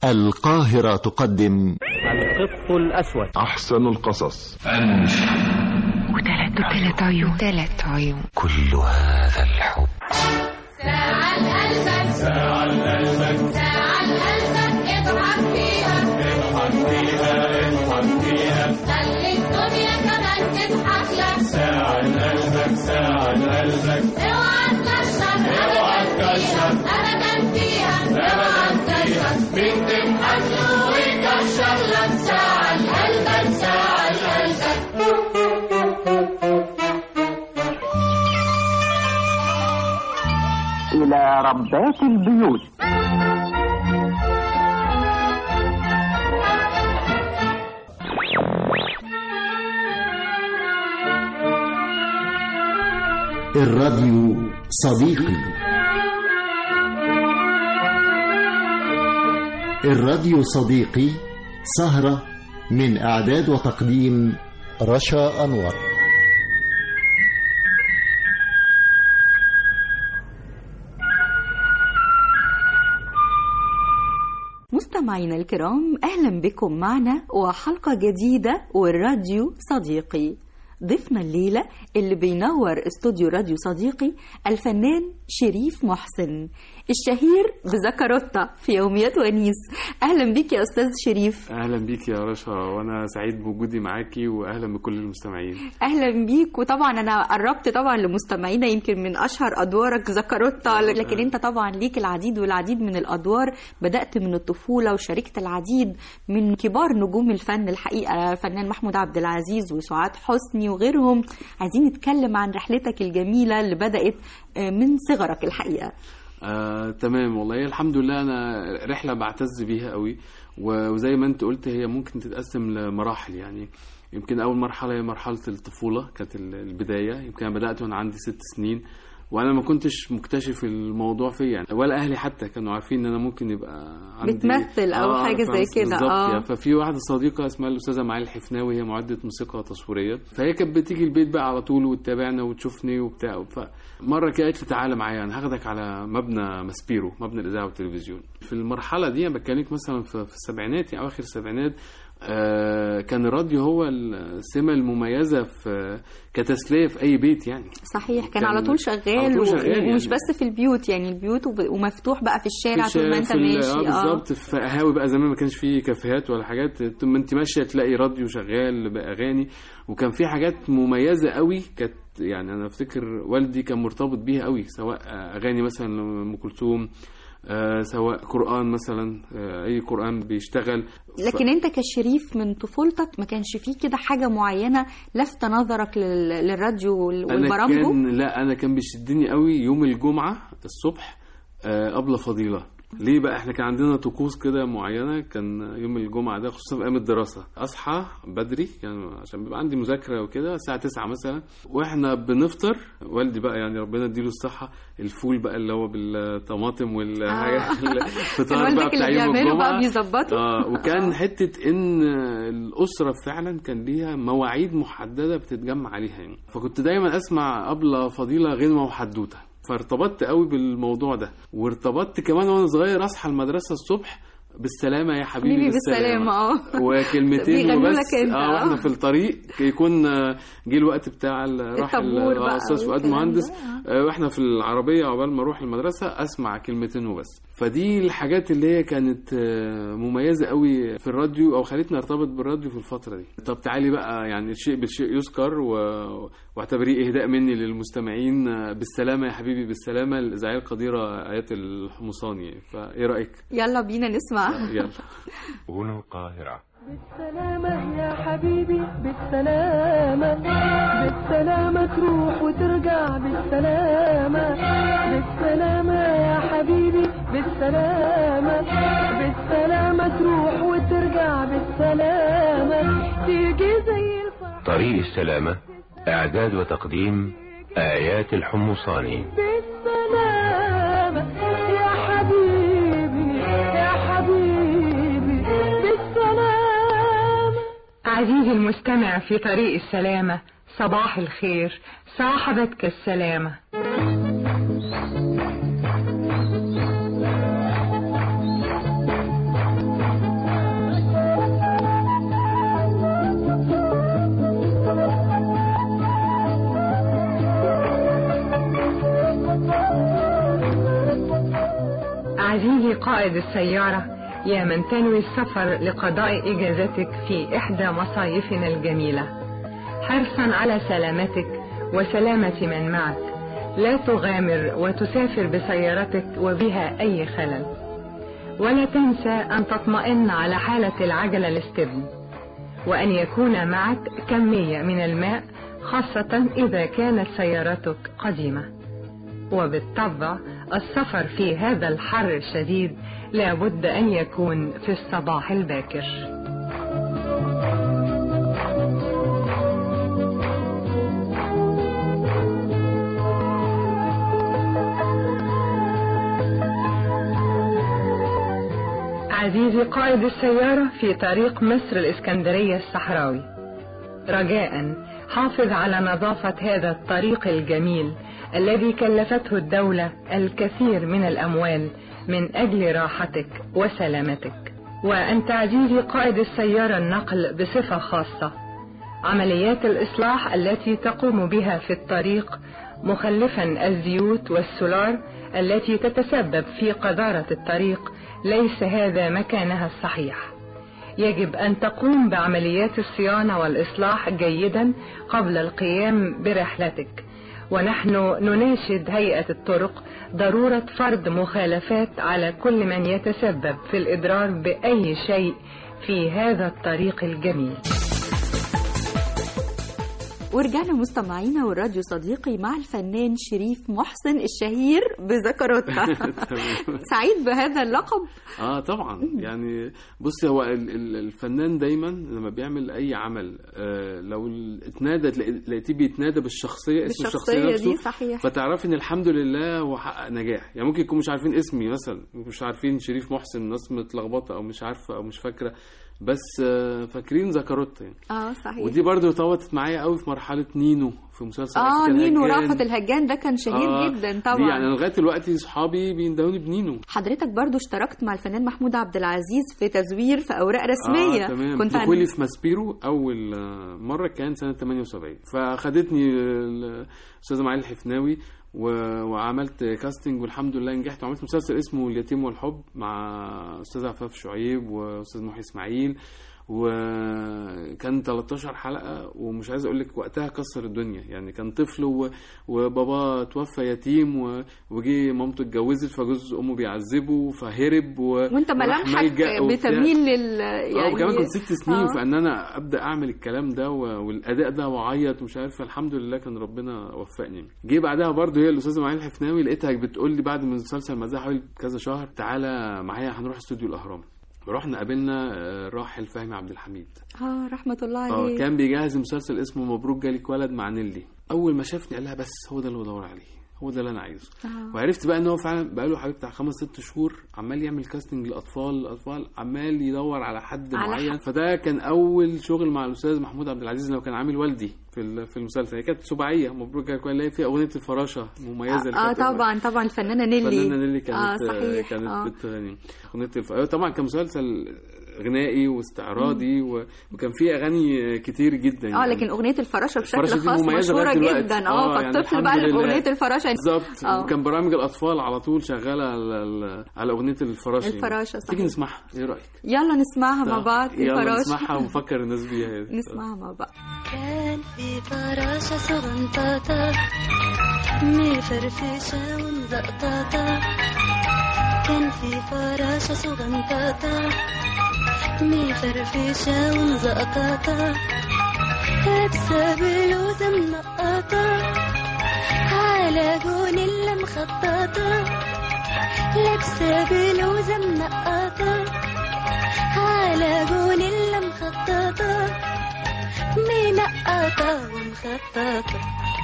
القاهرة تقدم القط الأسود أحسن القصص وثلاث وثلاث عيون ثلاث عيون كل هذا الحب ساعة قلبك ساعة قلبك ساعة قلبك اضحك فيها اضحك فيها اضحك فيها خلي الدنيا كمان تضحك لك ساعة قلبك ساعة قلبك اوعى تكشر اوعى تكشر ابدا فيها اوعى تكشر مين تضحك له ويكشر لك ساعة قلبك ساعة قلبك إلى ربات البيوت الراديو صديقي الراديو صديقي سهرة من إعداد وتقديم رشا أنور مستمعينا الكرام اهلا بكم معنا وحلقه جديده والراديو صديقي ضيفنا الليله اللي بينور استوديو راديو صديقي الفنان شريف محسن الشهير بزكروتا في يوميات ونيس اهلا بك يا استاذ شريف اهلا بيك يا رشا وانا سعيد بوجودي معاكي واهلا بكل المستمعين اهلا بيك وطبعا انا قربت طبعا لمستمعينا يمكن من اشهر ادوارك زكروتا لكن انت طبعا ليك العديد والعديد من الادوار بدات من الطفوله وشاركت العديد من كبار نجوم الفن الحقيقه فنان محمود عبد العزيز وسعاد حسني وغيرهم عايزين نتكلم عن رحلتك الجميله اللي بدات آه، من صغرك الحقيقه آه، تمام والله الحمد لله انا رحله بعتز بيها قوي و- وزي ما انت قلت هي ممكن تتقسم لمراحل يعني يمكن اول مرحله هي مرحله الطفوله كانت ال- البدايه يمكن انا بدات وانا عندي ست سنين وانا ما كنتش مكتشف الموضوع فيا يعني ولا اهلي حتى كانوا عارفين ان انا ممكن يبقى عندي بتمثل أو حاجة زي فاهم؟ كده، بالظبط آه. يعني ففي واحده صديقه اسمها الاستاذه معالي الحفناوي هي معده موسيقى تصويريه فهي كانت بتيجي البيت بقى على طول وتتابعنا وتشوفني وبتاع فمره كده قالت لي تعالى معايا انا هاخدك على مبنى ماسبيرو مبنى الاذاعه والتلفزيون في المرحله دي انا بكلمك مثلا في, في السبعينات يعني اواخر السبعينات آه كان الراديو هو السمه المميزه في كتسليه في اي بيت يعني صحيح كان, كان على طول على شغال, طول و- شغال ومش يعني. بس في البيوت يعني البيوت وب- ومفتوح بقى في الشارع في طول ما انت في ال- ماشي اه بالظبط في قهاوي بقى زمان ما كانش فيه كافيهات ولا حاجات طول ما انت ماشيه تلاقي راديو شغال باغاني وكان في حاجات مميزه قوي كانت يعني انا افتكر والدي كان مرتبط بيها قوي سواء اغاني مثلا لام كلثوم آه سواء قران مثلا آه اي قران بيشتغل ف- لكن انت كشريف من طفولتك ما كانش فيه كده حاجه معينه لفت نظرك لل- للراديو وال- انا والبرامجه كان لا انا كان بيشدني قوي يوم الجمعه الصبح آه، قبل فضيله ليه بقى احنا كان عندنا طقوس كده معينه كان يوم الجمعه ده خصوصا في ايام الدراسه اصحى بدري يعني عشان بيبقى عندي مذاكره وكده الساعه 9 مثلا واحنا بنفطر والدي بقى يعني ربنا يديله الصحه الفول بقى اللي هو بالطماطم والحاجه كان الفطار بقى والدك بتاع اللي يوم بيعمله بقى الجمعه بيظبطه اه وكان حته ان الاسره فعلا كان ليها مواعيد محدده بتتجمع عليها يعني فكنت دايما اسمع قبل فضيله غنوه وحدوته فارتبطت قوي بالموضوع ده وارتبطت كمان وانا صغير اصحى المدرسه الصبح بالسلامه يا حبيبي, حبيبي بالسلامه اه وكلمتين بيغنوا وبس لك انت، اه آه. واحنا في الطريق يكون آه، جه الوقت بتاع ال- راح ال- الطابور آه، بقى استاذ فؤاد والكلام مهندس ده، آه، واحنا في العربيه عقبال ما اروح المدرسه اسمع كلمتين وبس فدي الحاجات اللي هي كانت آه، مميزه قوي في الراديو او خلتني ارتبط بالراديو في الفتره دي طب تعالي بقى يعني الشيء بالشيء يذكر و... واعتبريه اهداء مني للمستمعين آه، بالسلامه يا حبيبي بالسلامه الاذاعيه القديره ايات الحمصاني فايه رايك يلا بينا نسمع يلا هنا القاهرة بالسلامة يا حبيبي بالسلامة بالسلامة تروح وترجع بالسلامة بالسلامة يا حبيبي بالسلامة بالسلامة تروح وترجع بالسلامة تيجي زي الفرح طريق السلامة إعداد وتقديم آيات الحمصاني بالسلامة يا حبيبي يا حبيبي بالسلامة عزيزي المستمع في طريق السلامة صباح الخير صاحبتك السلامة قائد السيارة يا من تنوي السفر لقضاء إجازتك في إحدى مصايفنا الجميلة حرصا على سلامتك وسلامة من معك لا تغامر وتسافر بسيارتك وبها أي خلل ولا تنسى أن تطمئن على حالة العجلة الاستبن وأن يكون معك كمية من الماء خاصة إذا كانت سيارتك قديمة وبالطبع السفر في هذا الحر الشديد لا بد أن يكون في الصباح الباكر عزيزي قائد السيارة في طريق مصر الإسكندرية الصحراوي رجاء حافظ على نظافة هذا الطريق الجميل الذي كلفته الدولة الكثير من الأموال من أجل راحتك وسلامتك وأنت عزيزي قائد السيارة النقل بصفة خاصة عمليات الإصلاح التي تقوم بها في الطريق مخلفا الزيوت والسولار التي تتسبب في قذارة الطريق ليس هذا مكانها الصحيح يجب أن تقوم بعمليات الصيانة والإصلاح جيدا قبل القيام برحلتك ونحن نناشد هيئة الطرق ضرورة فرض مخالفات على كل من يتسبب في الإضرار بأي شيء في هذا الطريق الجميل ورجعنا مستمعينا والراديو صديقي مع الفنان شريف محسن الشهير بزكروتا سعيد بهذا اللقب اه طبعا يعني بص هو ال- ال- الفنان دايما لما بيعمل اي عمل آه لو ال- اتنادى تلاقي- لقيتيه بيتنادى بالشخصيه اسم الشخصيه بالشخصية نفسه دي صحيح فتعرفي ان الحمد لله هو حقق نجاح يعني ممكن يكونوا مش عارفين اسمي مثلا مش عارفين شريف محسن الناس متلخبطه او مش عارفه او مش فاكره بس آه، فاكرين زكروتا يعني اه صحيح ودي برضو ارتبطت معايا قوي في مرحله نينو في مسلسل اه أفريكان نينو هجان. رأفت الهجان ده كان شهير آه، جدا دي طبعا يعني لغايه دلوقتي صحابي بيندهوني بنينو حضرتك برضو اشتركت مع الفنان محمود عبد العزيز في تزوير في اوراق رسميه آه تمام كنت دخولي في ماسبيرو اول آه، مره كان سنه 78 فخدتني الاستاذه معالي الحفناوي و- وعملت كاستنج والحمد لله نجحت وعملت مسلسل اسمه اليتيم والحب مع استاذ عفاف شعيب واستاذ محي اسماعيل وكان 13 حلقه ومش عايز اقول لك وقتها كسر الدنيا يعني كان طفل و... وباباه توفى يتيم و... وجي مامته اتجوزت فجوز امه بيعذبه فهرب و... وانت وراح ملامحك ملجأ وبتاع. بتميل لل يعني يعني وكمان كنت ست سنين آه. فان انا ابدا اعمل الكلام ده و- والاداء ده واعيط ومش عارف الحمد لله كان ربنا وفقني جه بعدها برضه هي الاستاذه معالي الحفناوي لقيتها بتقول لي بعد من مسلسل مزاح حوالي كذا شهر تعالى معايا هنروح استوديو الاهرام رحنا قابلنا آه، راحل فهمي عبد الحميد اه رحمه الله اه عليه كان بيجهز مسلسل اسمه مبروك جالك ولد مع نيلي اول ما شافني قال لها بس هو ده اللي بدور عليه هو ده اللي انا عايزه آه. وعرفت بقى ان هو فعلا بقى له حوالي بتاع خمس ست شهور عمال يعمل كاستنج لاطفال الاطفال عمال يدور على حد على معين حد. فده كان اول شغل مع الاستاذ محمود عبد العزيز اللي هو كان عامل والدي في ال- في المسلسل هي كانت سباعيه مبروك جالك ولد اللي هي فيها اغنيه الفراشه مميزه اللي اه كانت طبعا طبعا الفنانه نيلي الفنانه نيلي كانت اه صحيح كانت آه. بتغني اغنيه الف... أيوة طبعا كان مسلسل غنائي واستعراضي و... وكان فيه اغاني كتير جدا اه لكن اغنيه الفراشه بشكل الفراشة دي خاص مميزة مشهوره لغاية دلوقتي. جدا اه آه، يعني فالطفل الحمد بقى اللي في لله. اغنيه الفراشه بالظبط آه. وكان برامج الاطفال على طول شغاله على, ال- على اغنيه الفراشه الفراشة، صحيح. تيجي نسمعها ايه رايك يلا نسمعها مع بعض يلا الفراشه نسمعها ونفكر الناس بيها نسمعها مع بعض كان في فراشة صغنطاطة مفرفشة ومزقطاطة كان في فراشة صغنطاطة مفرفشة ومزقطاطة لابسة بلوزة منقطة على جونيلا مخططة لابسة بلوزة منقطة على جونيلا مخططة منقطة ومخططة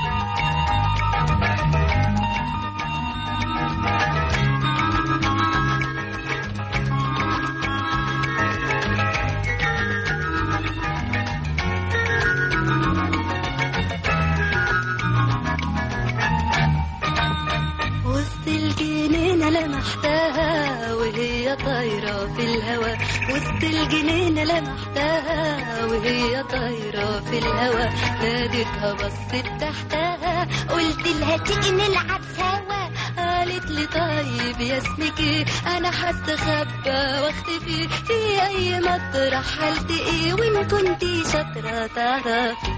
وسط الجنينة لمحتها وهي طايرة في الهوا وسط الجنينة لمحتها وهي طايرة في الهوا ناديتها بصت تحتها قلت لها تيجي نلعب سوا قالت قالت لي طيب يا اسمك ايه انا هستخبى واختفي في اي مطرح هلتقي وان كنتي شاطرة تعرفي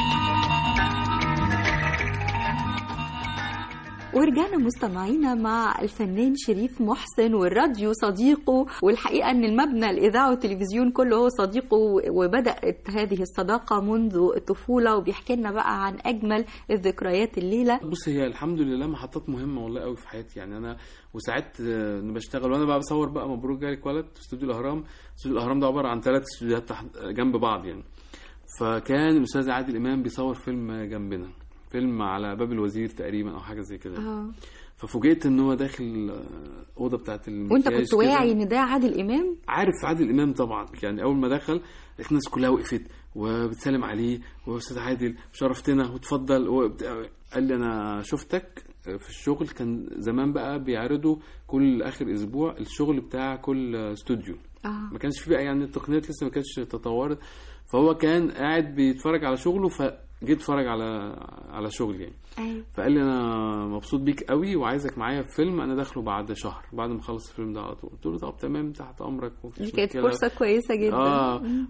ورجعنا مستمعينا مع الفنان شريف محسن والراديو صديقه والحقيقة أن المبنى الإذاعة والتلفزيون كله هو صديقه وبدأت هذه الصداقة منذ الطفولة وبيحكي لنا بقى عن أجمل الذكريات الليلة بص هي الحمد لله محطات مهمه والله قوي في حياتي يعني انا وساعات آه، اني بشتغل وانا بقى بصور بقى مبروك جالك ولد في استوديو الاهرام استوديو الاهرام ده عباره عن ثلاث استوديوهات تحت جنب بعض يعني فكان الاستاذ عادل امام بيصور فيلم جنبنا فيلم على باب الوزير تقريبا او حاجه زي كده آه. ففوجئت ان هو داخل آه، اوضه بتاعت وانت المكياج كنت كده. واعي ان ده عادل امام عارف عادل امام طبعا يعني اول ما دخل لقيت الناس كلها وقفت وبتسلم عليه واستاذ عادل شرفتنا وتفضل وبت- قال لي انا شفتك في الشغل كان زمان بقى بيعرضوا كل اخر اسبوع الشغل بتاع كل استوديو اه ما كانش في بقى يعني التقنيات لسه ما كانتش تطورت فهو كان قاعد بيتفرج على شغله فجيت اتفرج على على شغلي يعني ايوه فقال لي انا مبسوط بيك قوي وعايزك معايا في فيلم انا داخله بعد شهر بعد ما اخلص الفيلم ده على طول قلت له طب تمام تحت امرك دي ومفيش كانت مشكلة. فرصة كويسة جدا اه مم.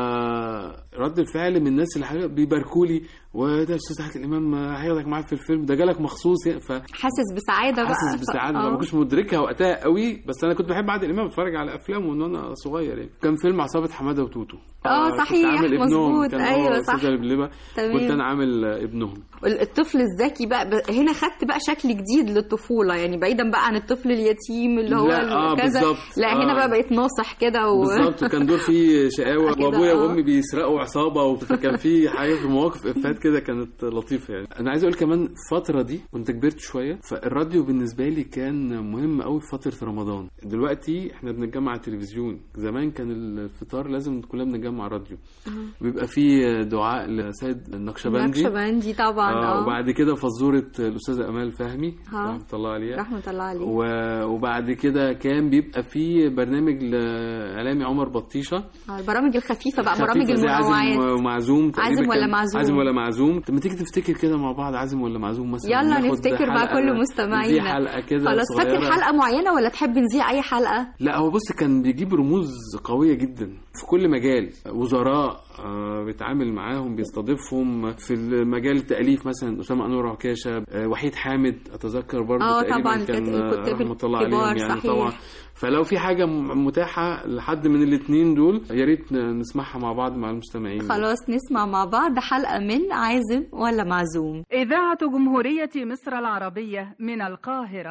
فرد الفعل من الناس اللي حواليا بيباركوا لي وده استاذ عادل امام هياخدك معايا في الفيلم ده جالك مخصوص يعني ف حاسس بسعادة بقى حاسس بسعاده آه. ما كنتش مدركها وقتها قوي بس انا كنت بحب عادل امام بتفرج على افلامه من وانا صغير يعني كان فيلم عصابه حماده وتوتو آه، كنت صحيح، عامل ابنهم مظبوط، كان أيوة، هو صح. استاذ لبلبه تمام. كنت انا عامل ابنهم الطفل الذكي بقى ب- هنا خدت بقى شكل جديد للطفولة يعني بعيدا بقى عن الطفل اليتيم اللي هو لا، آه، كذا بالظبط. لا هنا آه. بقى بقيت ناصح كده و... بالظبط وكان دور فيه شقاوه كده، وابويا آه. وامي بيسرقوا عصابه وكان في حاجه في مواقف افات كده كانت لطيفه يعني انا عايز اقول كمان الفتره دي كنت كبرت شويه فالراديو بالنسبه لي كان مهم قوي في فتره رمضان دلوقتي احنا بنتجمع على التلفزيون زمان كان الفطار لازم كلنا بنتجمع راديو بيبقى فيه دعاء لسيد النقشبندي نقشبندي طبعا آه اه وبعد كده فزوره الاستاذه امال فهمي ها. رحمه الله عليها رحمة الله عليه و- وبعد كده كان بيبقى في برنامج لاعلامي عمر بطيشه آه، البرامج الخفيفة بقى خفيفة برامج زي عازم المنوعات ومعزوم تقريبا عازم ولا كان- معزوم؟ عازم ولا معزوم لما تيجي تفتكر كده مع بعض عازم ولا معزوم مثلا يلا ناخد نفتكر بقى حلقة- كل دي مستمعينا حلقه كده خلاص فاكر صغيرة. حلقة معينة ولا تحب نذيع أي حلقة؟ لا هو بص كان بيجيب رموز قوية جدا في كل مجال وزراء آه، بيتعامل معاهم بيستضيفهم في المجال التأليف مثلا أسامة أنور عكاشة آه، وحيد حامد أتذكر برضه آه، تقريبا طبعاً كان كانت الكتاب رحمة الله الكبار، عليهم يعني صحيح. طبعا فلو في حاجة م- متاحة لحد من الاتنين دول يا ريت ن- نسمعها مع بعض مع المستمعين خلاص نسمع مع بعض حلقة من عازم ولا معزوم إذاعة جمهورية مصر العربية من القاهرة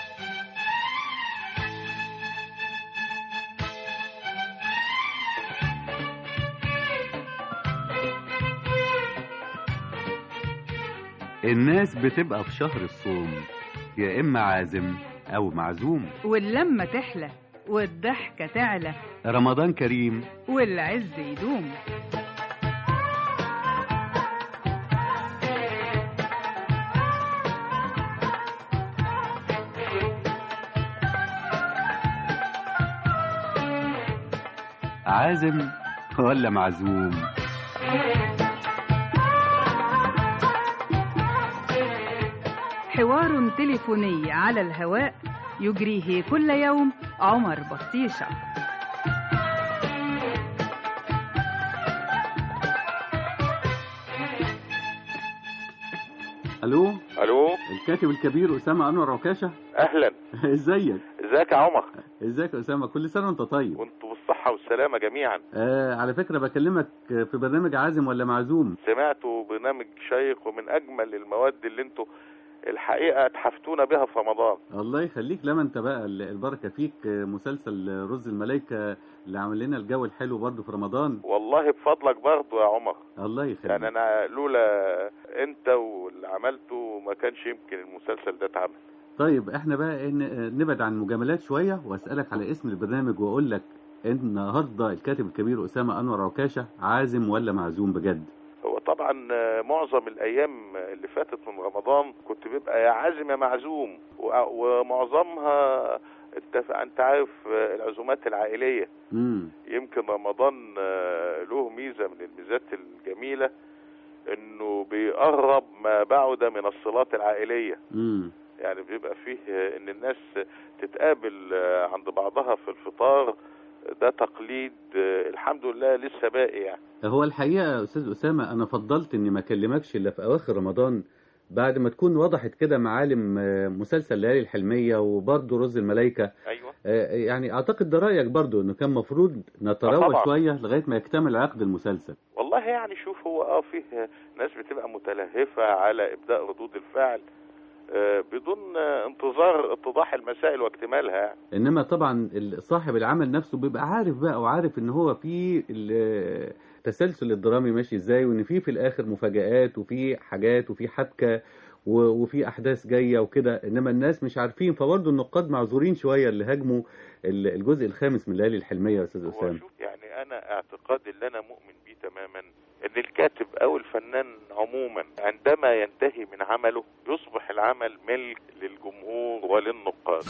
الناس بتبقى في شهر الصوم يا إما عازم أو معزوم واللمة تحلى والضحكة تعلى رمضان كريم والعز يدوم عازم ولا معزوم حوار تليفوني على الهواء يجريه كل يوم عمر بطيشة ألو الو الكاتب الكبير أسامة أنور عكاشة اهلا ازيك ازيك يا عمر ازيك يا أسامة كل سنة وأنت طيب وانتوا بالصحه والسلامه جميعا آه على فكرة بكلمك في برنامج عازم ولا معزوم سمعتوا برنامج شيق ومن اجمل المواد اللي انتوا الحقيقه اتحفتونا بها في رمضان الله يخليك لما انت بقى ال- البركة فيك آه، مسلسل رز الملايكة اللي عامل لنا الجو الحلو برضه في رمضان والله بفضلك برضه يا عمر الله يخليك يعني انا لولا انت واللي عملته ما كانش يمكن المسلسل ده اتعمل طيب احنا بقى إيه ن- نبعد عن المجاملات شوية واسألك على اسم البرنامج واقول لك النهارده الكاتب الكبير أسامة أنور عكاشة عازم ولا معزوم بجد هو طبعا آه، معظم الايام اللي فاتت من رمضان كنت بيبقى يا عازم يا معزوم و- ومعظمها انت انت عارف آه، العزومات العائليه امم يمكن رمضان آه، له ميزه من الميزات الجميله انه بيقرب ما بعد من الصلات العائليه امم يعني بيبقى فيه آه، ان الناس تتقابل آه، عند بعضها في الفطار ده تقليد آه، الحمد لله لسه باقي يعني هو الحقيقة يا أستاذ أسامة أنا فضلت إني ما أكلمكش إلا في أواخر رمضان بعد ما تكون وضحت كده معالم آه، مسلسل ليالي الحلمية وبرضه رز الملايكة ايوه آه، يعني أعتقد ده رأيك برضه إنه كان مفروض نتراوى طبعا. شوية لغاية ما يكتمل عقد المسلسل والله يعني شوف هو اه فيه ناس بتبقى متلهفة على ابداء ردود الفعل آه، بدون آه، انتظار اتضاح المسائل واكتمالها يعني. انما طبعا ال- صاحب العمل نفسه بيبقى عارف بقى وعارف ان هو في ال- التسلسل الدرامي ماشي ازاي وان في في الاخر مفاجآت وفي حاجات وفي حبكة و- وفي احداث جاية وكده انما الناس مش عارفين فبرضه النقاد معذورين شوية اللي هاجموا ال- الجزء الخامس من ليالي الحلمية يا استاذ اسامة يعني انا اعتقادي اللي انا مؤمن بيه تماما ان الكاتب او الفنان عموما عندما ينتهي من عمله يصبح العمل ملك للجمهور وللنقاد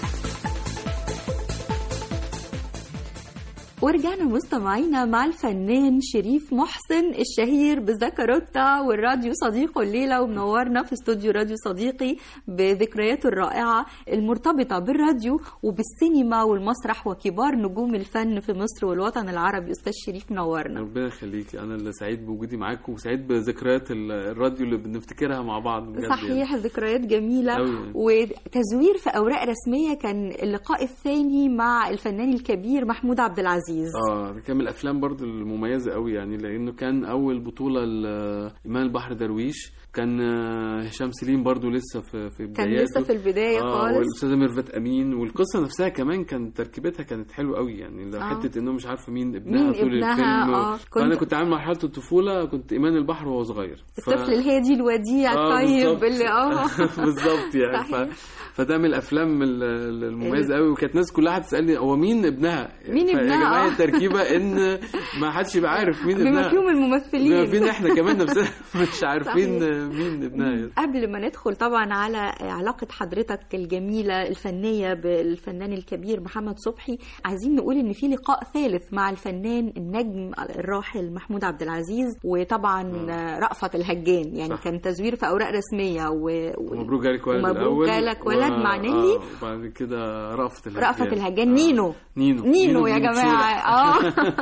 ورجعنا مستمعينا مع الفنان شريف محسن الشهير بزكروتا والراديو صديقه الليلة ومنورنا في استوديو راديو صديقي بذكرياته الرائعة المرتبطة بالراديو وبالسينما والمسرح وكبار نجوم الفن في مصر والوطن العربي أستاذ شريف منورنا ربنا يخليك انا اللي سعيد بوجودي معاكم وسعيد بذكريات ال- الراديو اللي بنفتكرها مع بعض بجد يعني. صحيح ذكريات جميلة أوي. وتزوير في أوراق رسمية كان اللقاء الثاني مع الفنان الكبير محمود عبد العزيز اه ده كان من الافلام برضو المميزه قوي يعني لانه كان اول بطوله لايمان البحر درويش كان آه، هشام سليم برضو لسه في في كان بداياته لسه في البداية اه خالص والاستاذه ميرفت امين والقصه نفسها كمان كان تركيبتها كانت حلوه قوي يعني لو آه. حته انه مش عارفه مين ابنها مين طول ابنها، الفيلم آه. فانا كنت- كنت عامل مرحله الطفوله كنت ايمان البحر وهو صغير ف- الطفل الهادي الوديع آه، الطيب بالظبط. اللي اه بالظبط يعني ف... صحيح. فده من الافلام ال- ال- المميزه قوي وكانت ناس كلها هتسالني هو مين ابنها مين فيا ابنها؟ جماعه آه. التركيبه ان ما حدش يبقى عارف مين بما ابنها فيهم الممثلين بما فينا احنا كمان نفسنا مش عارفين صحيح. مين ابنها يعني. قبل ما ندخل طبعا على علاقة حضرتك الجميلة الفنية بالفنان الكبير محمد صبحي عايزين نقول ان في لقاء ثالث مع الفنان النجم الراحل محمود عبد العزيز وطبعا رأفت الهجان يعني صح. كان تزوير في اوراق رسمية و... و... مبروك جالك ولد ومبروك الاول جالك ولد و- مع نيلي. آه، وبعد كده رأفت الهجان رأفت الهجان نينو نينو نينو يا بن جماعة اه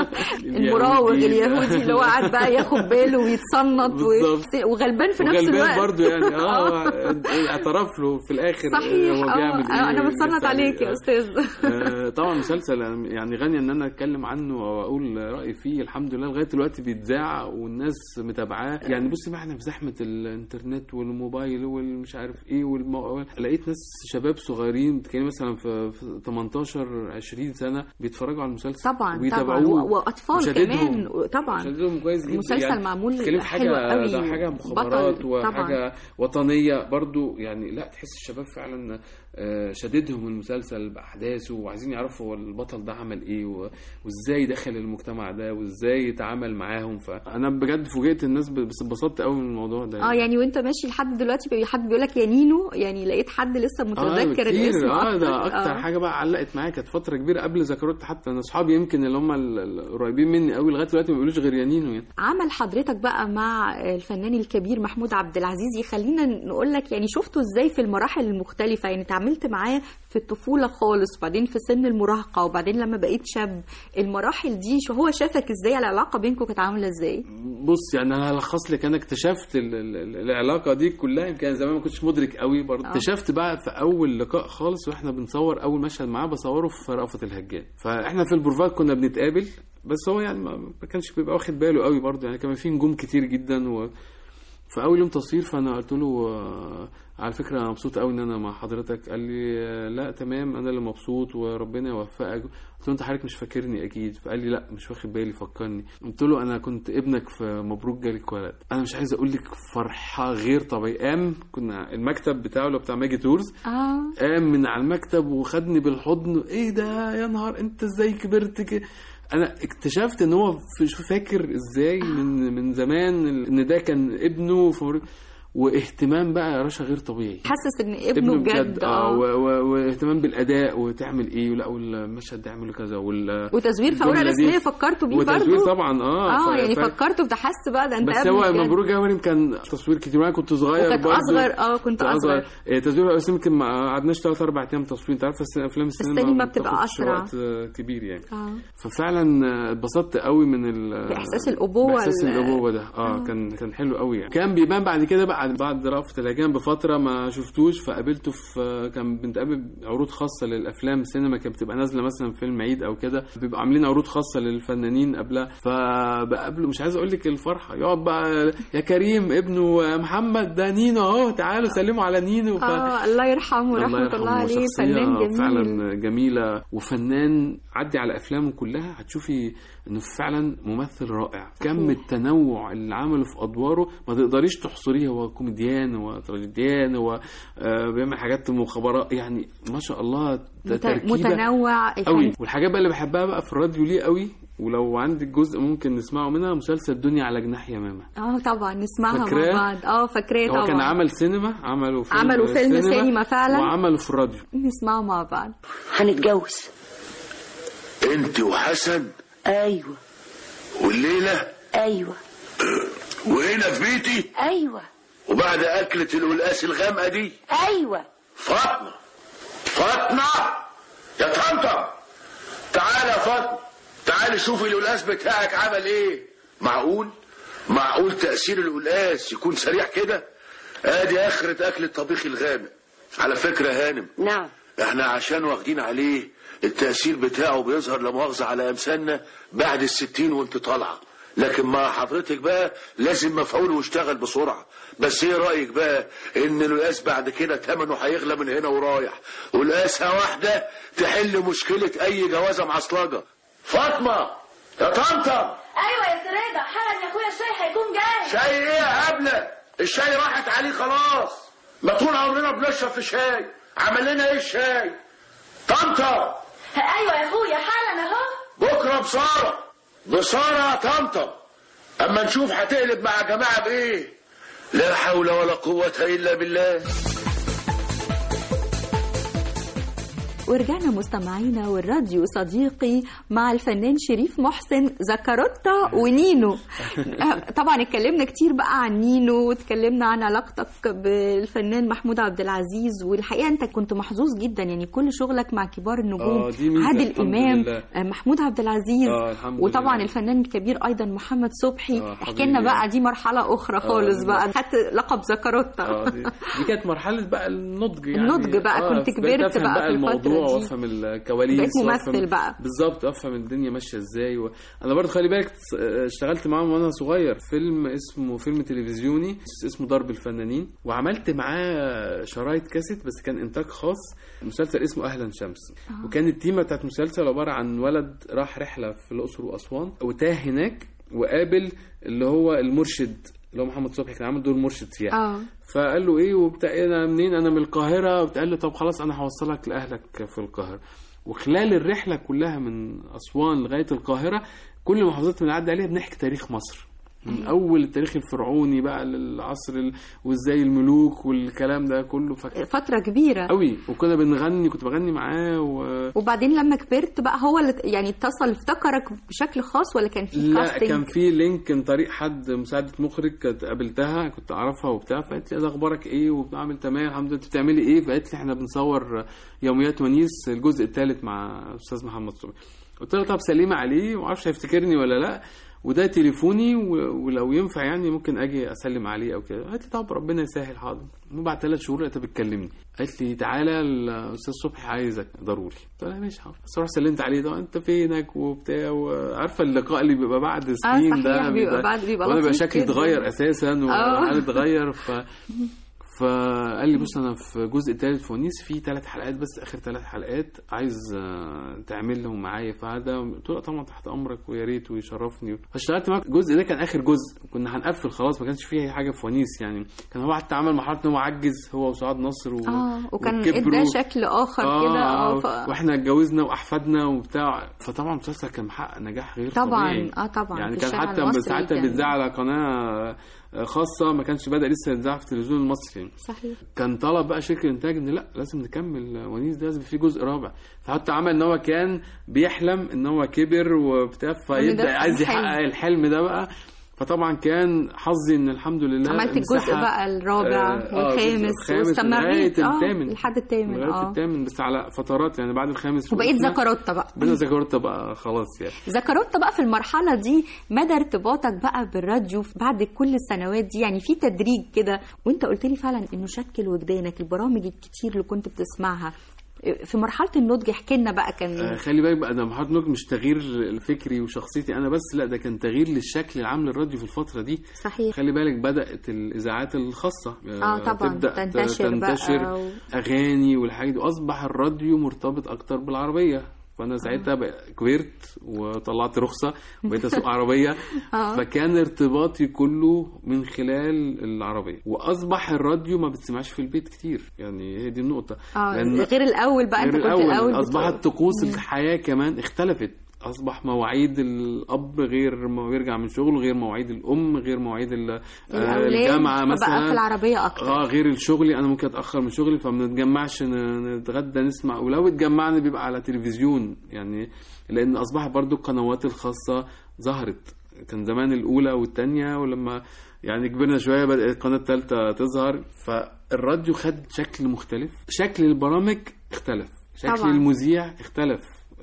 المراوغ اليهودي اللي هو قاعد بقى ياخد باله ويتصنط بالظبط. و... وغلبان في نفس وغلبان الوقت برضه يعني اه اعترف له في الاخر صحيح هو بيعمل اه ايه انا بتصنت لسه عليك يا آه. استاذ آه، طبعا مسلسل يعني غني ان انا اتكلم عنه او اقول رايي فيه الحمد لله لغايه دلوقتي بيتذاع والناس متابعاه يعني بصي ما احنا في زحمه الانترنت والموبايل والمش عارف ايه والمو... لقيت ناس شباب صغيرين بتتكلم مثلا في في 18 20 سنه بيتفرجوا على المسلسل طبعا طبعا وبيتابعوه و- واطفال وشددهم. كمان طبعا شددهم كويس جدا المسلسل يعني معمول بتتكلم في حلو حاجه قوي ده حاجه مخابرات بطل وحاجه طبعا وطنيه برضو يعني لا تحس الشباب فعلا آه، شددهم المسلسل باحداثه وعايزين يعرفوا هو البطل ده عمل ايه و- وازاي دخل المجتمع ده وازاي يتعامل معاهم فانا بجد فوجئت الناس ب- بس اتبسطت قوي من الموضوع ده اه يعني وانت ماشي لحد دلوقتي بي- حد بيقول لك يا نينو يعني لقيت حد لسه متذكر كتير. الاسم اه ده أكتر. اكتر آه. حاجه بقى علقت معايا كانت فتره كبيره قبل زكروت حتى انا اصحابي يمكن اللي هم ال- ال- القريبين مني قوي لغايه دلوقتي ما بيقولوش غير يانينو يعني عمل حضرتك بقى مع الفنان الكبير محمود عبد العزيز يخلينا نقول لك يعني شفته ازاي في المراحل المختلفة يعني اتعاملت معاه في الطفولة خالص وبعدين في سن المراهقة وبعدين لما بقيت شاب المراحل دي شو هو شافك ازاي العلاقة بينكم كانت عاملة ازاي بص يعني انا هلخص لك انا اكتشفت ال- ال- ال- العلاقه دي كلها يمكن زمان ما كنتش مدرك قوي برضه آه. اكتشفت بقى في اول لقاء خالص واحنا بنصور اول مشهد معاه بصوره في رأفت الهجان فاحنا في البروفات كنا بنتقابل بس هو يعني ما ما كانش بيبقى واخد باله قوي برضه يعني كان في نجوم كتير جدا و في اول يوم تصوير فانا قلت له آه، على فكره انا مبسوط قوي ان انا مع حضرتك قال لي آه، لا تمام انا اللي مبسوط وربنا يوفقك قلت له انت حضرتك مش فاكرني اكيد فقال لي لا مش واخد بالي فكرني قلت له انا كنت ابنك في مبروك جالك ولد انا مش عايز اقول لك فرحه غير طبيعيه قام كنا المكتب بتاعه اللي هو بتاع ماجي تورز اه قام من على المكتب وخدني بالحضن ايه ده يا نهار انت ازاي كبرت كده انا اكتشفت ان هو في- شوف فاكر ازاي من من زمان ان ده كان ابنه في واهتمام بقى يا رشا غير طبيعي حاسس ان ابنه بجد اه و- و- واهتمام بالاداء وتعمل ايه ولا والمشهد ده اعمله كذا وال وتزوير في اوراق الجملة دي. رسميه فكرتوا بيه برضه وتزوير طبعا اه اه ف- يعني ف- فكرتوا بتحس بقى ده انت بس ابنه هو بجد. مبروك يا مريم كان تصوير كتير وانا كنت صغير وكانت برضه. أصغر، آه، كنت أصغر. إيه، تزوير بس يمكن ما قعدناش ثلاث اربع ايام تصوير انت عارف الس- افلام السينما السينما ما بتبقى بتاخدش أسرع. وقت آه، كبير يعني اه ففعلا آه، اتبسطت قوي من ال بإحساس الأبوة باحساس ال- الابوه ده اه كان كان حلو قوي يعني كان بيبان بعد كده بعد بعد رأفت الهجان بفتره ما شفتوش فقابلته في كان بنتقابل عروض خاصه للافلام السينما كانت بتبقى نازله مثلا فيلم عيد او كده بيبقى عاملين عروض خاصه للفنانين قبلها فبقابله مش عايز اقول لك الفرحه يقعد بقى يا كريم ابنه محمد ده نينو اهو تعالوا سلموا على نينو ف... اه الله يرحمه رحمه الله عليه شخصية فنان جميل فعلا جميلة وفنان عدي على أفلامه كلها هتشوفي إنه فعلا ممثل رائع كم التنوع اللي عمله في أدواره ما تقدريش تحصريه هو كوميديان هو تراجيديان هو آه بيعمل حاجات مخابرات يعني ما شاء الله مت- تركيبة متنوع قوي يعني والحاجات بقى اللي بحبها بقى في الراديو ليه قوي ولو عندك جزء ممكن نسمعه منها مسلسل دنيا على جناح يمامة اه طبعا نسمعها فاكراه؟ مع بعض اه فاكراه هو طبعا كان عمل سينما عملوا فيلم عملوا فيلم سينما فعلا. وعملوا في الراديو نسمعه مع بعض هنتجوز انت وحسن ايوه والليلة ايوه وهنا في بيتي ايوه وبعد أكلة القلقاس الغامقة دي ايوه فاطمة فاطمة يا طنطا تعالى يا فاطمة تعالي شوفي القلقاس بتاعك عمل ايه معقول معقول تأثير القلقاس يكون سريع كده ادي اخرة اكل الطبيخ الغامق على فكرة يا هانم نعم احنا عشان واخدين عليه التأثير بتاعه بيظهر لا مؤاخذة على امثالنا بعد الستين وانت طالعة لكن مع حضرتك بقى لازم مفعوله يشتغل بسرعة بس ايه رأيك بقى ان القاس بعد كده ثمنه هيغلى من هنا ورايح والقاسة واحدة تحل مشكلة اي جوازة معصلجة فاطمة يا طنطا ايوه يا سريدة حالا يا اخويا الشاي هيكون جاي شاي ايه يا هبلة الشاي راحت عليه خلاص ما طول عمرنا بنشرب في شاي عمل لنا ايه الشاي طنطا ايوه يا اخويا حالا اهو بكره بصارة بصارة يا طنطا اما نشوف هتقلب مع جماعة بايه لا حول ولا قوة الا بالله ورجعنا مستمعينا والراديو صديقي مع الفنان شريف محسن زكروتا ونينو طبعا اتكلمنا كتير بقى عن نينو واتكلمنا عن علاقتك بالفنان محمود عبد العزيز والحقيقه انت كنت محظوظ جدا يعني كل شغلك مع كبار النجوم آه، دي ميزة، عادل الحمد امام لله. آه، محمود عبد العزيز آه، الحمد وطبعا لله. الفنان الكبير ايضا محمد صبحي آه، احكي لنا حبيبي. بقى دي مرحله اخرى آه، خالص دي بقى مرحلة. خدت لقب زكروتا اه دي, دي كانت مرحلة بقى النضج يعني النضج بقى، كنت بقيت كبرت أفهم بقى بقى في الفترة الموضوع دي. وافهم الكواليس بقيت ممثل وأفهم- بقى. بالظبط افهم الدنيا ماشية ازاي و... انا برضه خلي بالك اشتغلت معاهم وانا صغير فيلم اسمه فيلم تلفزيوني اسمه ضرب الفنانين وعملت معاه شرايط كاسيت بس كان انتاج خاص مسلسل اسمه اهلا شمس آه. وكان التيمة بتاعت المسلسل عبارة عن ولد راح رحلة في الأقصر وأسوان وتاه هناك وقابل اللي هو المرشد اللي هو محمد صبحي كان عامل دور مرشد سياحي اه فقال له ايه وبتاع إيه انا منين انا من القاهره قال له طب خلاص انا هوصلك لاهلك في القاهره وخلال الرحله كلها من اسوان لغايه القاهره كل المحافظات اللي بنعدي عليها بنحكي تاريخ مصر من اول التاريخ الفرعوني بقى للعصر ال... وازاي الملوك والكلام ده كله ف... فتره كبيره قوي وكنا بنغني كنت بغني معاه و... وبعدين لما كبرت بقى هو اللي يعني اتصل افتكرك بشكل خاص ولا كان في لا كاستنج كان في لينك من طريق حد مساعدة مخرج كنت قابلتها كنت اعرفها وبتاع فقالت لي ده اخبارك ايه وبعمل تمام الحمد لله انت بتعملي ايه فقالت لي احنا بنصور يوميات ونيس الجزء الثالث مع استاذ محمد صبحي قلت لها طب سليمة عليه ما اعرفش هيفتكرني ولا لا وده تليفوني و- ولو ينفع يعني ممكن اجي اسلم عليه او كده قالت لي طب ربنا يسهل حاضر وبعد ثلاث شهور لقيتها بتكلمني قالت لي تعالى الاستاذ صبحي عايزك ضروري قلت لها ماشي حاضر بس رحت سلمت عليه ده انت فينك وبتاع وعارفه اللقاء اللي بيبقى بعد سنين صحيح، ده بيبقى بعد- بيبقى وانا بقى لطيف شكلي جدا. اتغير اساسا آه. وحالي اتغير ف فقال لي بص انا في جزء ثالث فونيس في ثلاث حلقات بس اخر ثلاث حلقات عايز آه، تعملهم معايا فهذا قلت له طبعا تحت امرك ويا ريت ويشرفني فاشتغلت معاه الجزء ده كان اخر جزء كنا هنقفل خلاص ما كانش فيه اي حاجه في فونيس يعني كان هو حتى عمل مرحله ان هو عجز هو وسعاد نصر و... اه وكان وكبروا. ادى شكل اخر آه كده آه اه ف... واحنا اتجوزنا واحفادنا وبتاع فطبعا المسلسل كان محقق نجاح غير طبعا طبيعي اه طبعا يعني في كان الشارع حتى المصري ساعتها كان- بيتذاع على قناه خاصه ما كانش بدا لسه يتذاع في التلفزيون المصري صحيح كان طلب بقى شركه الانتاج ان لا لازم نكمل ونيس ده لازم في جزء رابع فحتى عمل ان هو كان بيحلم ان هو كبر وبتاع ده فيبدا كان عايز حلم. يحقق الحلم ده بقى فطبعا كان حظي ان الحمد لله عملت الجزء مساحة- بقى الرابع آه، آه، والخامس الخامس واستمريت لغاية اه الثامن. لحد الثامن لغايه اه الثامن بس على فترات يعني بعد الخامس وبقيت وقفنا. زكروتا بقى بقينا زكروتا بقى خلاص يعني زكروتا بقى في المرحلة دي مدى ارتباطك بقى بالراديو بعد كل السنوات دي يعني في تدريج كده وانت قلت لي فعلا انه شكل وجدانك البرامج الكتير اللي كنت بتسمعها في مرحلة النضج احكي لنا بقى كان آه، خلي بالك بقى ده محمد نور مش تغيير الفكري وشخصيتي انا بس لا ده كان تغيير للشكل العام للراديو في الفتره دي صحيح خلي بالك بدات الاذاعات الخاصه آه، طبعاً، تبدا تنتشر بقى تنتشر و- اغاني والحاجات دي واصبح الراديو مرتبط اكتر بالعربيه فانا ساعتها بقى كبرت وطلعت رخصه وبقيت اسوق عربيه آه. فكان ارتباطي كله من خلال العربيه واصبح الراديو ما بتسمعش في البيت كتير يعني هي دي النقطه اه لأن- غير الاول بقى انت غير كنت الاول بت- اصبحت طقوس مم. الحياه كمان اختلفت اصبح مواعيد الاب غير ما بيرجع من شغله غير مواعيد الام غير مواعيد ال- آه، الأولاد، الجامعه فبقى مثلا في العربية أكتر. اه غير الشغل انا ممكن اتاخر من شغلي فما نتجمعش ن- نتغدى نسمع ولو اتجمعنا بيبقى على تلفزيون يعني لان اصبح برضو القنوات الخاصه ظهرت كان زمان الاولى والثانيه ولما يعني كبرنا شويه بدات القناه الثالثه تظهر فالراديو خد شكل مختلف شكل البرامج اختلف شكل طبعاً. المذيع اختلف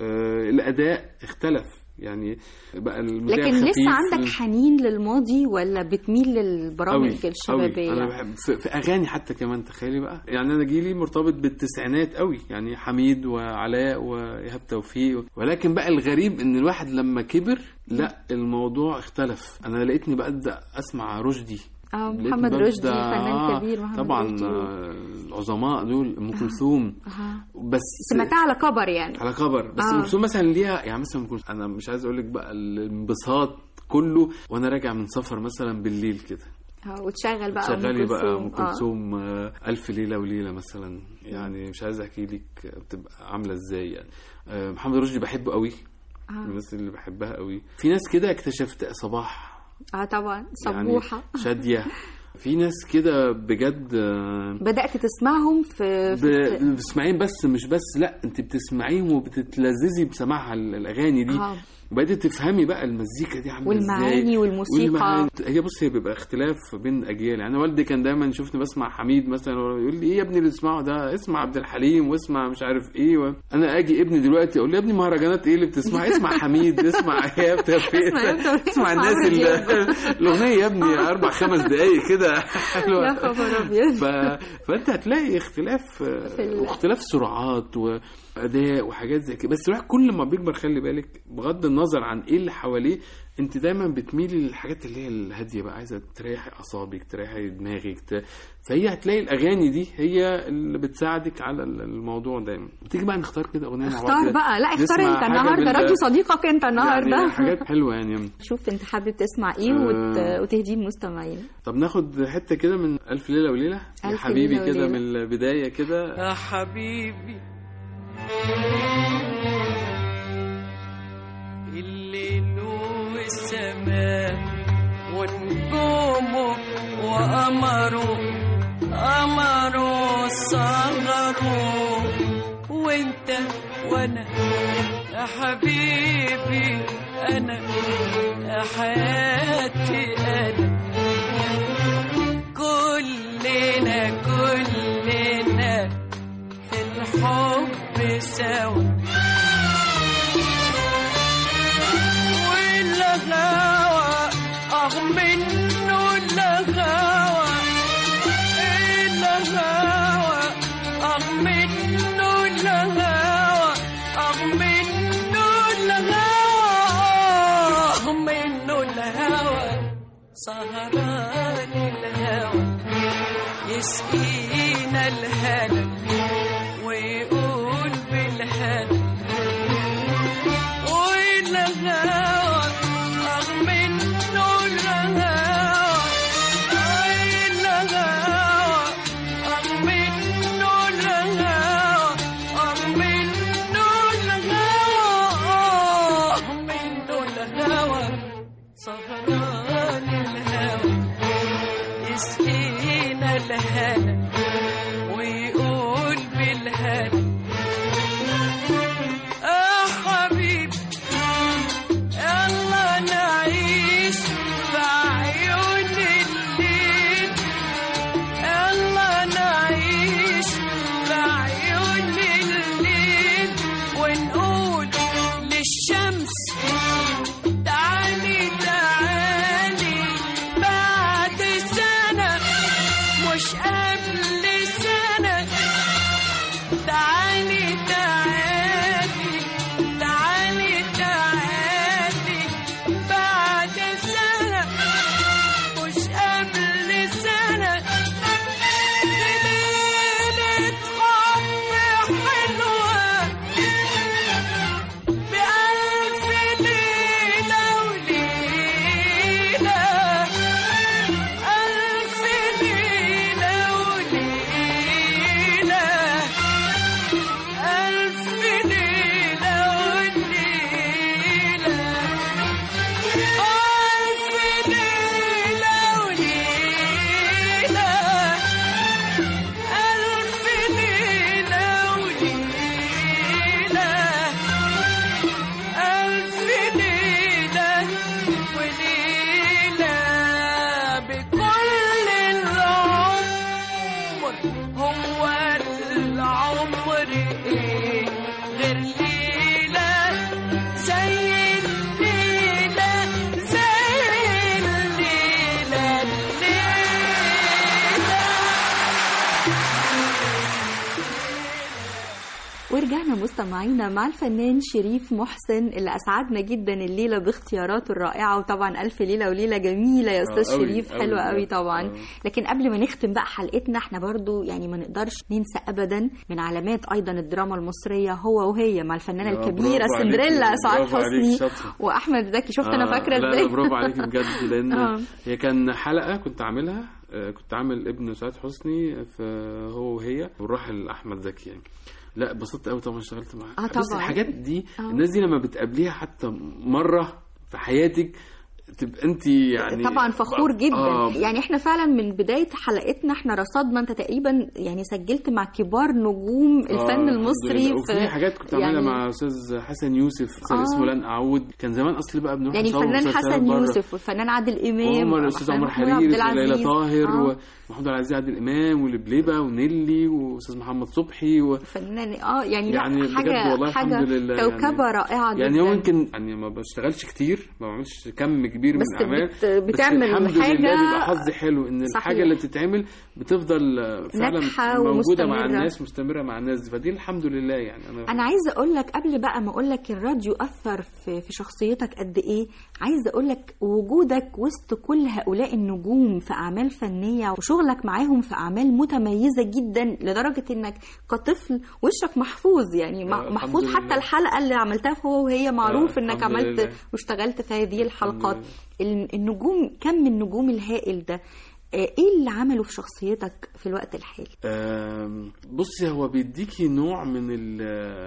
آه الاداء اختلف يعني بقى المذيع لكن الخفيف لسه عندك حنين للماضي ولا بتميل للبرامج أوي الشبابية أوي. انا بحب في, في اغاني حتى كمان تخيلي بقى يعني انا جيلي مرتبط بالتسعينات قوي يعني حميد وعلاء وايهاب توفيق ولكن بقى الغريب ان الواحد لما كبر لا الموضوع اختلف انا لقيتني ببدا اسمع رشدي اه لقيتني محمد ببدأ- رشدي فنان آه، كبير محمد طبعا رشدي آه، العظماء دول ام كلثوم آه. بس سمعتها على كبر يعني على خبر بس آه. ام كلثوم مثلا ليها يعني مثلا أم كلثوم- انا مش عايز اقول لك بقى الانبساط كله وانا راجع من سفر مثلا بالليل كده اه وتشغل بقى أم شغالي بقى ام كلثوم. آه. كلثوم آه، الف ليله وليله مثلا يعني مش عايز احكي لك بتبقى عامله ازاي يعني آه، محمد رشدي بحبه قوي آه. من الناس اللي بحبها قوي في ناس كده اكتشفت صباح اه طبعا يعني صبوحة شاديه في ناس كده بجد آه، بدأت تسمعهم في, في ب- بتسمعين بس مش بس لا انت بتسمعيهم وبتتلذذي بسماعها ال- الاغاني دي آه. وبدأت تفهمي بقى المزيكا دي عامله ازاي والمعاني والموسيقى. والمعاني. هي بص هي بيبقى اختلاف بين اجيال يعني والدي كان دايما يشوفني بسمع حميد مثلا يقول لي ايه يا ابني اللي تسمعه ده اسمع عبد الحليم واسمع مش عارف ايه و... انا اجي ابني دلوقتي اقول له يا ابني مهرجانات ايه اللي بتسمع اسمع حميد اسمع ايهاب توفيق اسمع إيهاب توفيق، اسمع اسمع الناس عمرو اللي دياب. الاغنيه يا ابني اربع خمس دقايق كده حلوه يا خبر ابيض ف... فانت هتلاقي اختلاف ال- واختلاف سرعات واداء وحاجات زي كده بس الواحد كل ما بيكبر خلي بالك بغض النظر عن ايه اللي حواليه انت دايما بتميلي للحاجات اللي هي الهاديه بقى عايزه تريحي اعصابك تريحي دماغك ت... فهي هتلاقي الاغاني دي هي اللي بتساعدك على الموضوع دايما تيجي بقى نختار كده اغنيه مع بعض اختار كده. بقى لا اختار نسمع انت حاجة النهارده من- راديو صديقك انت النهارده يعني حاجات حلوه يعني شوف انت حابب تسمع ايه آه. وت... وتهديه المستمعين طب ناخد حته كده من الف ليله وليله يا ألف حبيبي ليلة كده وليلة. من البدايه كده يا حبيبي الليل والسماء ونجومه وقمره قمره صغره وانت وانا يا حبيبي انا يا حياتي انا كلنا كلنا في الحب سوا والغاوى اه منه الغاوى الغاوى اه منه الغاوى اه منه الغاوى اه منه الهوى سهران الهوى يسقي الهوى سهران الهوى يسقينا الهنا ويقول بالهنا آه حبيبي يلا نعيش في عيون الليل يلا نعيش في عيون الليل ونقول للشمس تعالي تعالي بعد سنة مش قبل سنة تعالي تعالي تعالي تعالي بعد سنة مش قبل سنة ليلة حب حلوة بألف ليلة وليلة ألف ليلة وليلة ألف ليلة وليلة ألف ليلة وليلة ألف ليلة وليلة ألف ليلة وليلة بكل العمر هو العمر إيه غير ليلة زي الليلة زي الليلة ورجعنا مستمعينا مع الفنان شريف محسن اللي اسعدنا جدا الليله باختياراته الرائعه وطبعا الف ليله وليله جميله يا استاذ آه، أوي، شريف أوي حلوه قوي بجد. طبعا آه. لكن قبل ما نختم بقى حلقتنا احنا برضو يعني ما نقدرش ننسى ابدا من علامات ايضا الدراما المصريه هو وهي مع الفنانه آه، الكبيره برافو عليكي، سندريلا سعاد برافو عليكي، حسني شاطرة. واحمد زكي شفت انا آه، فاكره لا ازاي لا برافو عليكي بجد لان آه. هي كان حلقه كنت عاملها آه، كنت عامل ابن سعاد حسني في هو وهي والراحل احمد زكي يعني لا اتبسطت قوي طبعا اشتغلت معاه آه، بس طبعاً. الحاجات دي آه. الناس دي لما بتقابليها حتى مره في حياتك تبقى انت يعني طبعا فخور جدا آه، يعني احنا فعلا من بدايه حلقتنا احنا رصدنا انت تقريبا يعني سجلت مع كبار نجوم الفن آه، المصري الحمد لله. وفي حاجات كنت عاملها يعني مع استاذ حسن يوسف استاذ آه. اسمه لن اعود كان زمان اصلي بقى بنروح يعني نصور الفنان مسلسلات حسن برا. يوسف والفنان عادل امام عمر الاستاذ عمر محمود عبد حرير ليلى العزيز. طاهر آه. ومحمود عبد العزيز عادل امام ولبلبه ونيلي واستاذ محمد صبحي و... فنان اه يعني, يعني لا بجد حاجه والله حاجه الحمد لله كوكبه يعني رائعه جدا يعني هو يمكن يعني ما بشتغلش كتير ما بعملش كم كبير من بس الاعمال بت- بتعمل بس الحمد حاجة لله بيبقى حظي حلو ان صحيح. الحاجه اللي بتتعمل بتفضل آه، فعلا ناجحة موجوده ومستمرة. مع الناس مستمره مع الناس دي فدي الحمد لله يعني انا انا عايزه اقول لك قبل بقى ما اقول لك الراديو اثر في في شخصيتك قد ايه عايزه اقول لك وجودك وسط كل هؤلاء النجوم في اعمال فنيه وشغلك معاهم في اعمال متميزه جدا لدرجه انك كطفل وشك محفوظ يعني مع- آه، الحمد محفوظ لله. حتى الحلقه اللي عملتها في هو وهي معروف آه، انك الحمد عملت لله. واشتغلت في هذه الحلقات ال- النجوم كم النجوم الهائل ده آه، ايه اللي عمله في شخصيتك في الوقت الحالي آم، بصي هو بيديكي نوع من ال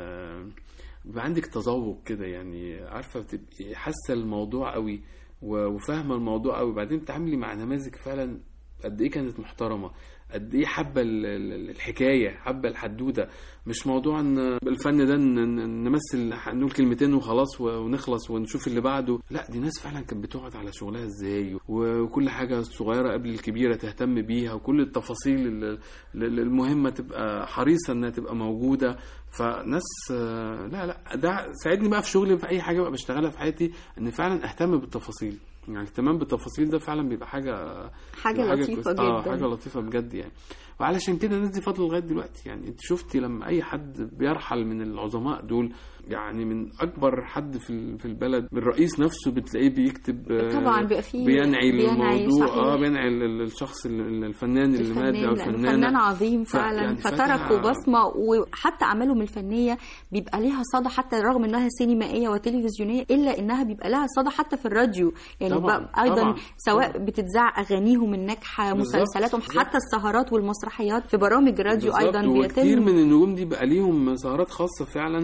بيبقى عندك تذوق كده يعني عارفه بتبقي حاسه الموضوع قوي و- وفاهمه الموضوع قوي بعدين بتتعاملي مع نماذج فعلا قد ايه كانت محترمه قد ايه حابه ال- ال- الحكايه حابه الحدوته مش موضوع ان الفن ده ن- ن- نمثل نقول كلمتين وخلاص و- ونخلص ونشوف اللي بعده لا دي ناس فعلا كانت بتقعد على شغلها ازاي وكل حاجه صغيره قبل الكبيره تهتم بيها وكل التفاصيل ال- ال- المهمه تبقى حريصه انها تبقى موجوده فناس آه، لا لا ده ساعدني بقى في شغلي في اي حاجه بقى بشتغلها في حياتي ان فعلا اهتم بالتفاصيل يعني الاهتمام بالتفاصيل ده فعلا بيبقى حاجه حاجة لطيفة كويسة. اه جدا. حاجه لطيفه بجد يعني وعلشان كده الناس دي فاضله لغايه دلوقتي يعني انت شفتي لما اي حد بيرحل من العظماء دول يعني من اكبر حد في ال- في البلد من الرئيس نفسه بتلاقيه بيكتب آه، طبعا بيبقى فيه- بينعي بينعي، الموضوع صحيح. اه بينعي ال- ال- الشخص ال- الفنان اللي مات الفنان او لأنه الفنانه فنان عظيم ف- فعلا يعني فتركوا فتح- بصمه وحتى اعمالهم الفنيه بيبقى ليها صدى حتى رغم انها سينمائيه وتلفزيونيه الا انها بيبقى لها صدى حتى في الراديو يعني طبعاً، بقى ايضا طبعاً، سواء بتتذاع اغانيهم الناجحه بالظبط، مسلسلاتهم بالظبط. حتى السهرات والمسرحيات في برامج راديو بالظبط، ايضا وكتير بيتم من النجوم دي بقى ليهم سهرات خاصه فعلا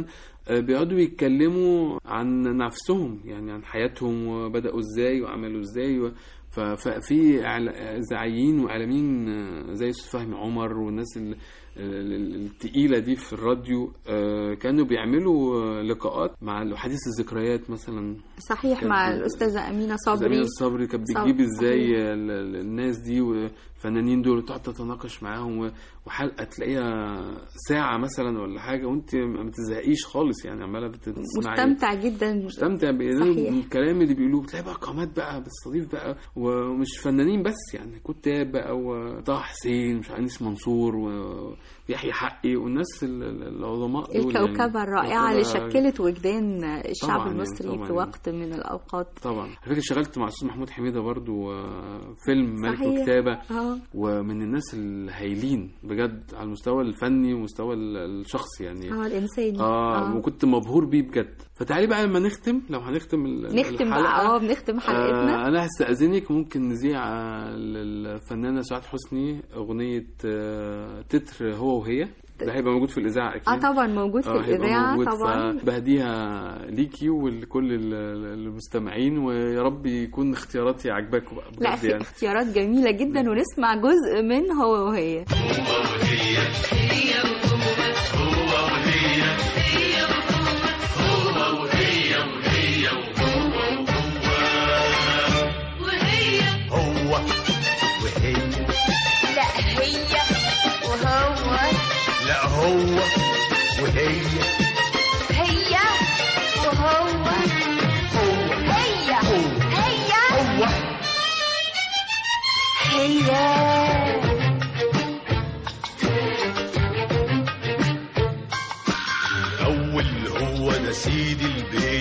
آه، بيقعدوا يتكلموا عن نفسهم يعني عن حياتهم وبدأوا ازاي وعملوا ازاي و... ف- ففي إعلا- إذاعيين وإعلاميين آه، زي أستاذ فهمي عمر والناس ال- ال- ال- التقيلة دي في الراديو آه، كانوا بيعملوا آه، لقاءات مع حديث الذكريات مثلا صحيح كان مع في- الأستاذة أمينة صبري زميل الصبري كانت صبري. بتجيب ازاي ال- ال- الناس دي والفنانين دول وتقعد تتناقش معاهم و- وحلقه تلاقيها ساعه مثلا ولا حاجه وانت ما بتزهقيش خالص يعني عماله بتسمعي مستمتع جدا مستمتع صحيح. بالكلام اللي بيقولوه بتلاقي بقى قامات بقى بتستضيف بقى ومش فنانين بس يعني كتاب بقى وطه حسين مش عارف انيس منصور ويحيى حقي والناس ال- ال- العظماء دول يعني. الكوكبة الرائعة اللي كوكبة- شكلت وجدان الشعب طبعاً يعني، المصري طبعاً في يعني. وقت من الأوقات طبعا على فكره اشتغلت مع الاستاذ محمود حميده برضو آه، فيلم ملك صحيح. وكتابه اه ومن الناس الهايلين بجد على المستوى الفني والمستوى ال- الشخصي يعني اه الإنساني اه وكنت مبهور بيه بجد فتعالي بقى لما نختم لو هنختم ال- نختم الحلقة بقى اه بنختم حلقتنا آه انا هستأذنك ممكن نذيع آه، للفنانة سعاد حسني أغنية آه تتر هو وهي ده هيبقى موجود في الإذاعة أكيد اه طبعا موجود في آه، هيبقى الإذاعة موجود، طبعا فبهديها ليكي ولكل ال- ال- المستمعين ويا رب يكون اختياراتي عجباكم بقى لا بجد في يعني اختيارات جميلة جدا ونسمع جزء من هو وهي هو وهي لا هي وهو لا هو وهي هي وهو هي هي هو هي الأول هو ده سيد البيت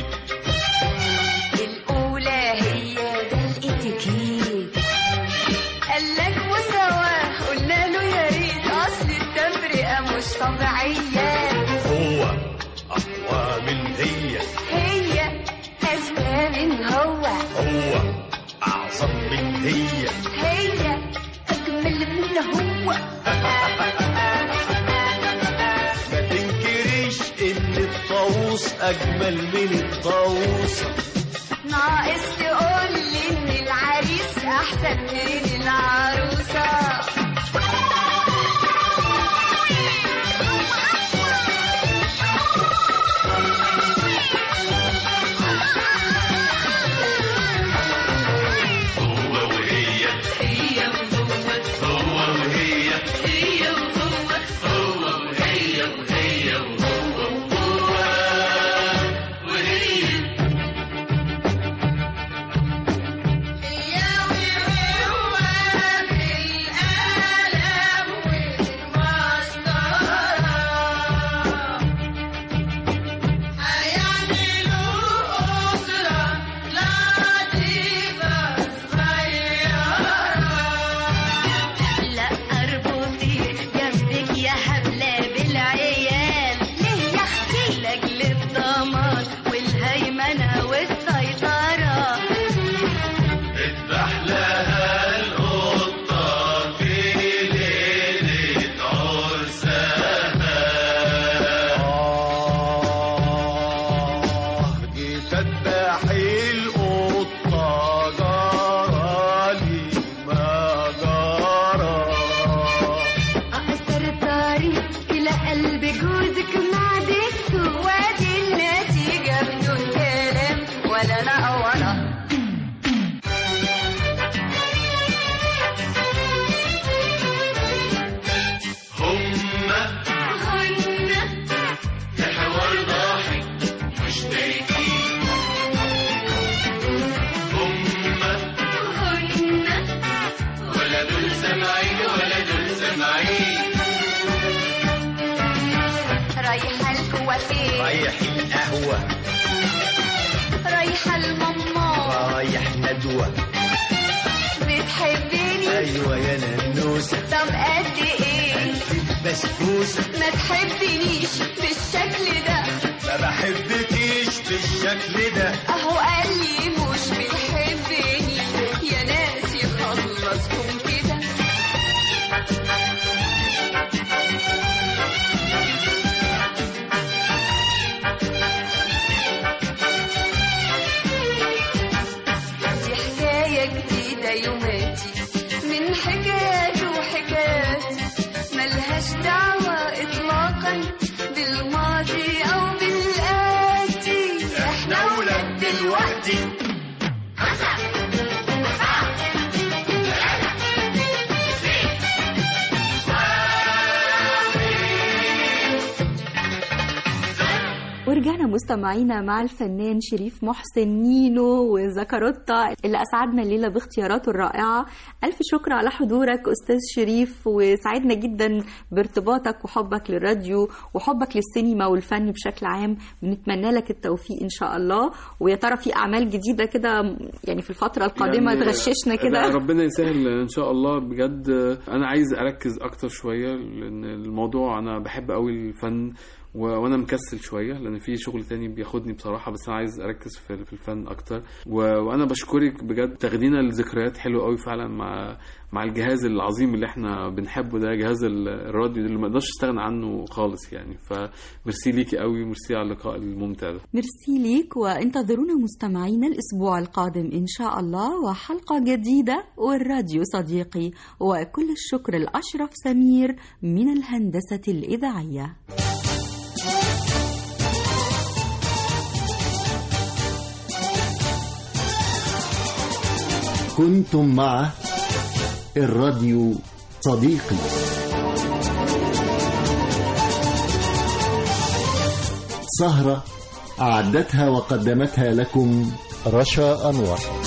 الأولى هي ده الاتيكيت قالك مساواة قلنا له يا ريت أصل التفرقة مش طبيعية هو أقوى من هي هي أذكى من هو هو أعظم من هي هي أجمل من هو ما تنكريش إن الطاووس أجمل من الطاووسة ناقص تقول لي إن العريس أحسن من العروسة هو وهي هي وهو هو وهي هي وهو هو وهي وهي وهو وهو وهي لا اربطي جنبك يا حبلة بالعيال ليه يا اختي لاجل الضمان والهيمنة والسيطرة اذبح لها القطة في ليلة عرسها آه جيت اذبح القطة جرالي ما جرى أقصر الطريق إلى قلب جوزك مع ديكته وادي النتيجة بدون كلام ولا لا ولا هما هن في حوار ضاحك مشتركين هما هن ولا دول سامعين ولا دول سامعين رايحة الكوافير رايح القهوة رايحة الماما رايح ندوة بتحبني أيوة يا ننوسة طب قد ايه بسبوسة ما تحبنيش بالشكل ده ما بحبكيش بالشكل ده اهو قال لي مش بيحبني يا ناس يخلصكم كده ده يوماتي من حكايات وحكايات ملهاش دعوة إطلاقا بالماضي أو بالآتي احنا ولاد دلوقتي ورجعنا مستمعينا مع الفنان شريف محسن نينو وزكروتا اللي أسعدنا الليلة باختياراته الرائعة ألف شكر على حضورك أستاذ شريف وسعدنا جدا بارتباطك وحبك للراديو وحبك للسينما والفن بشكل عام بنتمنى لك التوفيق إن شاء الله ويا ترى في أعمال جديدة كده يعني في الفترة القادمة يعني تغششنا لا، كده ربنا يسهل ان شاء الله بجد انا عايز اركز اكتر شويه لان الموضوع انا بحب قوي الفن و... وانا مكسل شويه لان في شغل تاني بياخدني بصراحه بس انا عايز اركز في, في الفن اكتر و... وانا بشكرك بجد تاخدينا لذكريات حلوه قوي فعلا مع مع الجهاز العظيم اللي احنا بنحبه ده جهاز ال- الراديو اللي ما نقدرش نستغنى عنه خالص يعني فميرسي ليكي قوي وميرسي على اللقاء الممتع ده ميرسي ليك وانتظرونا مستمعينا الأسبوع القادم إن شاء الله وحلقة جديدة والراديو صديقي وكل الشكر لأشرف سمير من الهندسة الإذاعية كنتم مع الراديو صديقي سهرة أعدتها وقدمتها لكم رشا أنور